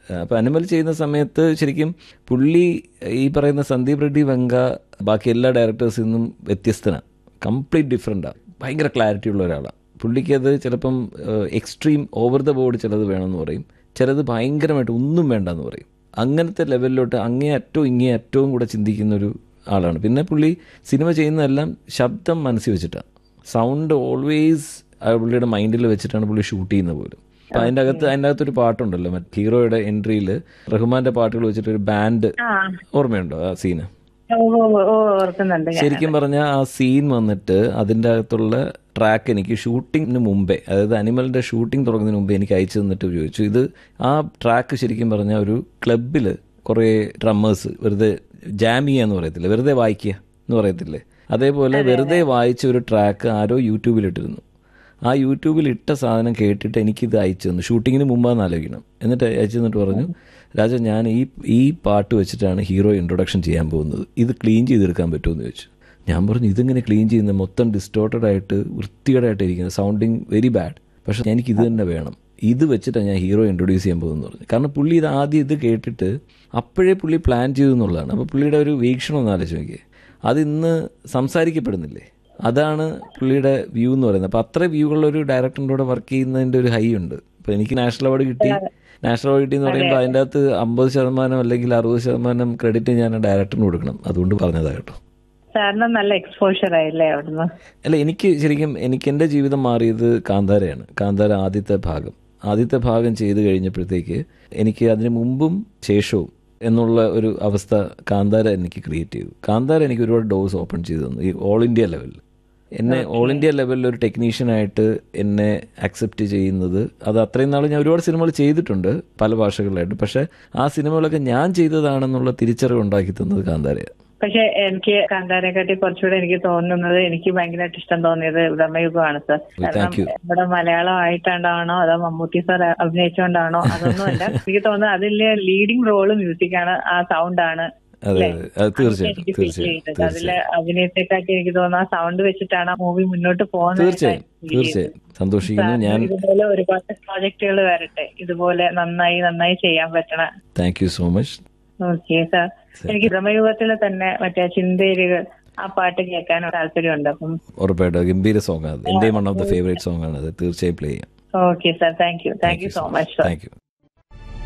അപ്പോൾ അനിമൽ ചെയ്യുന്ന സമയത്ത് ശരിക്കും പുള്ളി ഈ പറയുന്ന സന്ദീപ് റെഡ്ഡി വെങ്ക ബാക്കി എല്ലാ ഡയറക്ടേഴ്സിൽ നിന്നും വ്യത്യസ്തനാണ് കംപ്ലീറ്റ് ഡിഫറെൻറ്റാണ് ഭയങ്കര ക്ലാരിറ്റി ഉള്ള ഒരാളാണ് പുള്ളിക്ക് അത് ചിലപ്പം എക്സ്ട്രീം ഓവർ ദ ബോർഡ് ചിലത് വേണമെന്ന് പറയും ചിലത് ഭയങ്കരമായിട്ട് ഒന്നും വേണ്ടെന്ന് പറയും അങ്ങനത്തെ ലെവലിലോട്ട് അങ്ങേ അറ്റവും ഇങ്ങേ അറ്റവും കൂടെ ചിന്തിക്കുന്ന ഒരു ആളാണ് പിന്നെ പുള്ളി സിനിമ ചെയ്യുന്നതെല്ലാം ശബ്ദം മനസ്സിൽ വെച്ചിട്ടാണ് സൗണ്ട് ഓൾവേസ് പുള്ളിയുടെ മൈൻഡിൽ വെച്ചിട്ടാണ് പുള്ളി ഷൂട്ട് ചെയ്യുന്നത് പോലും അപ്പൊ അതിന്റെ അകത്ത് അതിന്റെ അകത്തൊരു പാട്ടുണ്ടല്ലോ മറ്റേ ഹീറോയുടെ എൻട്രിയിൽ റഹ്മാന്റെ പാട്ടുകൾ വെച്ചിട്ട് ഒരു ബാൻഡ് ആ ഓർമ്മയുണ്ടോ ആ സീന് ഓ ഓ, ഓ ഓർക്കുന്നുണ്ട് ഞാൻ ശരിക്കും പറഞ്ഞാൽ ആ സീൻ വന്നിട്ട് അതിൻ്റെ അകത്തുള്ള ട്രാക്ക് എനിക്ക് ഷൂട്ടിങ്ങിന് മുമ്പേ അതായത് അനിമലിന്റെ ഷൂട്ടിംഗ് തുടങ്ങുന്നതിന് മുമ്പേ എനിക്ക് അയച്ചു തന്നിട്ട് ചോദിച്ചു ഇത് ആ ട്രാക്ക് ശരിക്കും പറഞ്ഞാൽ ഒരു ക്ലബിൽ കുറേ ഡ്രമ്മേഴ്സ് വെറുതെ ജാം ചെയ്യാന്ന് പറയത്തില്ലേ വെറുതെ വായിക്കുക എന്ന് പറയത്തില്ലേ അതേപോലെ വെറുതെ വായിച്ച ഒരു ട്രാക്ക് ആരോ യൂട്യൂബിൽ ഇട്ടിരുന്നു ആ യൂട്യൂബിൽ ഇട്ട സാധനം കേട്ടിട്ട് എനിക്കിത് അയച്ചു തന്നു ഷൂട്ടിങ്ങിന് മുമ്പാന്ന് ആലോചിക്കണം എന്നിട്ട് അയച്ചു തന്നിട്ട് പറഞ്ഞു രാജ ഞാൻ ഈ ഈ പാട്ട് വെച്ചിട്ടാണ് ഹീറോ ഇൻട്രൊഡക്ഷൻ ചെയ്യാൻ പോകുന്നത് ഇത് ക്ലീൻ ചെയ്തെടുക്കാൻ പറ്റുമെന്ന് ചോദിച്ചു ഞാൻ പറഞ്ഞു ഇതിങ്ങനെ ക്ലീൻ ചെയ്യുന്ന മൊത്തം ഡിസ്റ്റോർട്ടഡ് ആയിട്ട് വൃത്തികേടായിട്ട് ഇരിക്കുന്നത് സൗണ്ടിങ് വെരി ബാഡ് പക്ഷെ എനിക്ക് ഇത് തന്നെ വേണം ഇത് വെച്ചിട്ടാണ് ഞാൻ ഹീറോ ഇൻട്രൊഡ്യൂസ് ചെയ്യാൻ പോകുന്നത് പറഞ്ഞു കാരണം പുള്ളി ഇത് ആദ്യം ഇത് കേട്ടിട്ട് അപ്പോഴേ പുള്ളി പ്ലാൻ ചെയ്തു എന്നുള്ളതാണ് അപ്പോൾ പുള്ളിയുടെ ഒരു വീക്ഷണം ഒന്ന് ആലോചിച്ച് നോക്കിയേ അത് ഇന്ന് സംസാരിക്കപ്പെടുന്നില്ലേ അതാണ് പുള്ളിയുടെ വ്യൂ എന്ന് പറയുന്നത് അപ്പോൾ അത്ര വ്യൂ ഉള്ള ഒരു ഡയറക്ടറിൻ്റെ കൂടെ വർക്ക് ചെയ്യുന്നതിൻ്റെ ഒരു ഹൈ ഉണ്ട് ഇപ്പോൾ എനിക്ക് നാഷണൽ അവാർഡ് കിട്ടി നാഷണൽ അവാർഡ് കിട്ടി എന്ന് പറയുമ്പോൾ അതിൻ്റെ അകത്ത് അമ്പത് ശതമാനം അല്ലെങ്കിൽ അറുപത് ശതമാനം ക്രെഡിറ്റ് ഞാൻ ഡയറക്ടറിന് കൊടുക്കണം അതുകൊണ്ട് പറഞ്ഞതാ കേട്ടോ സാറിന് നല്ല എക്സ്പോഷർ ആയില്ലേ അവിടുന്ന് അല്ല എനിക്ക് ശരിക്കും എനിക്ക് എൻ്റെ ജീവിതം മാറിയത് കാന്താരയാണ് കാന്താര ആദ്യത്തെ ഭാഗം ആദ്യത്തെ ഭാഗം ചെയ്ത് കഴിഞ്ഞപ്പോഴത്തേക്ക് എനിക്ക് അതിന് മുമ്പും ശേഷവും എന്നുള്ള ഒരു അവസ്ഥ കാന്താര എനിക്ക് ക്രിയേറ്റ് ചെയ്തു കാന്താര എനിക്ക് ഒരുപാട് ഡോസ് ഓപ്പൺ ചെയ്തു തന്നു ഈ ഓൾ ഇന്ത്യ ലെവലിൽ എന്നെ ഓൾ ഇന്ത്യ ലെവലിൽ ഒരു ടെക്നീഷ്യനായിട്ട് എന്നെ അക്സെപ്റ്റ് ചെയ്യുന്നത് അത് അത്രയും നാൾ ഞാൻ ഒരുപാട് സിനിമകൾ ചെയ്തിട്ടുണ്ട് പല ഭാഷകളിലായിട്ട് പക്ഷേ ആ സിനിമകളൊക്കെ ഞാൻ ചെയ്തതാണെന്നുള്ള തിരിച്ചറിവ് ഉണ്ടാക്കി തന്നത് കാന്താരയാണ് പക്ഷെ എനിക്ക് കാന്താരെക്കാട്ടി കുറച്ചുകൂടെ എനിക്ക് തോന്നുന്നത് എനിക്ക് ഭയങ്കരമായിട്ട് ഇഷ്ടം തോന്നിയത് ബ്രഹ്മയുഗമാണ് സാർ കാരണം താങ്ക് യു ഇവിടെ മലയാളം ആയിട്ടാണ്ടാണോ അതോ മമ്മൂട്ടി സാർ അഭിനയിച്ചുകൊണ്ടാണോ അതൊന്നുമല്ല എനിക്ക് തോന്നുന്നത് അതിലെ ലീഡിംഗ് റോള് മ്യൂസിക്കാണ് ആ സൗണ്ട് ആണ് അതെ അതെ അത് തീർച്ചയായിട്ടും എനിക്ക് ഫീൽ തീർച്ചയായും ചെയ്തത് അതിലെ അഭിനയത്തെക്കാട്ടി എനിക്ക് തോന്നുന്നു ആ സൗണ്ട് വെച്ചിട്ടാണ് ആ മൂവി മുന്നോട്ട് പോകുന്നത് തീർച്ചയായും തീർച്ചയായും സന്തോഷിക്കുന്നു ഞാൻ ഇതുപോലെ ഒരുപാട് പ്രോജക്റ്റുകൾ വരട്ടെ ഇതുപോലെ നന്നായി നന്നായി ചെയ്യാൻ പറ്റണ thank you so much okay sir എനിക്ക് ബ്രഹ്മയുഗത്തിൽ തന്നെ മറ്റേ ചിന്തേരികൾ ആ പാട്ട് കേൾക്കാൻ താല്പര്യമുണ്ട് അപ്പം ഉറപ്പായിട്ടും ഗംഭീര സോങ് ആണ് എന്റെ one of the favourite song ആണ് അത് തീർച്ചയായും പ്ലേ ചെയ്യാം okay sir thank you thank you so much sir thank U